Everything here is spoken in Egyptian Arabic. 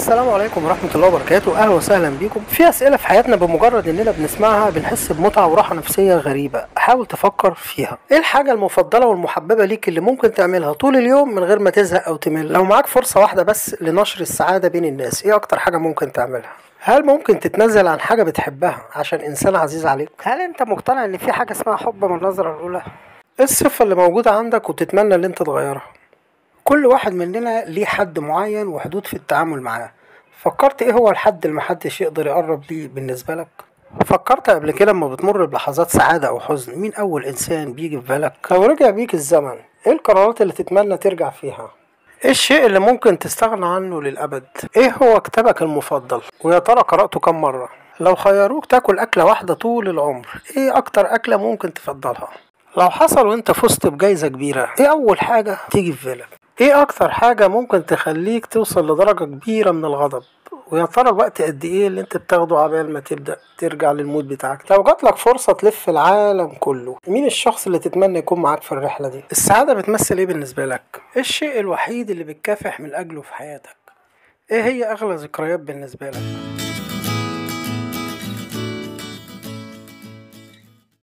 السلام عليكم ورحمة الله وبركاته أهلا وسهلا بيكم في أسئلة في حياتنا بمجرد إننا بنسمعها بنحس بمتعة وراحة نفسية غريبة حاول تفكر فيها إيه الحاجة المفضلة والمحببة ليك اللي ممكن تعملها طول اليوم من غير ما تزهق أو تمل لو معاك فرصة واحدة بس لنشر السعادة بين الناس إيه أكتر حاجة ممكن تعملها هل ممكن تتنازل عن حاجة بتحبها عشان إنسان عزيز عليك؟ هل أنت مقتنع إن في حاجة اسمها حب من النظرة الأولى؟ إيه الصفة اللي موجودة عندك وتتمنى إن أنت تغيرها؟ كل واحد مننا ليه حد معين وحدود في التعامل معاه فكرت ايه هو الحد اللي محدش يقدر يقرب ليه بالنسبة لك؟ فكرت قبل كده لما بتمر بلحظات سعادة أو حزن مين أول إنسان بيجي في بالك؟ لو رجع بيك الزمن ايه القرارات اللي تتمنى ترجع فيها؟ ايه الشيء اللي ممكن تستغنى عنه للأبد؟ ايه هو كتابك المفضل؟ ويا ترى قرأته كم مرة؟ لو خيروك تاكل أكلة واحدة طول العمر ايه أكتر أكلة ممكن تفضلها؟ لو حصل وانت فزت بجايزة كبيرة ايه أول حاجة تيجي في بالك؟ ايه اكتر حاجة ممكن تخليك توصل لدرجة كبيرة من الغضب ويا ترى الوقت قد ايه اللي انت بتاخده عبال ما تبدأ ترجع للمود بتاعك لو جاتلك فرصة تلف العالم كله مين الشخص اللي تتمنى يكون معاك في الرحلة دي السعادة بتمثل ايه بالنسبة لك ايه الشيء الوحيد اللي بتكافح من اجله في حياتك ايه هي اغلى ذكريات بالنسبة لك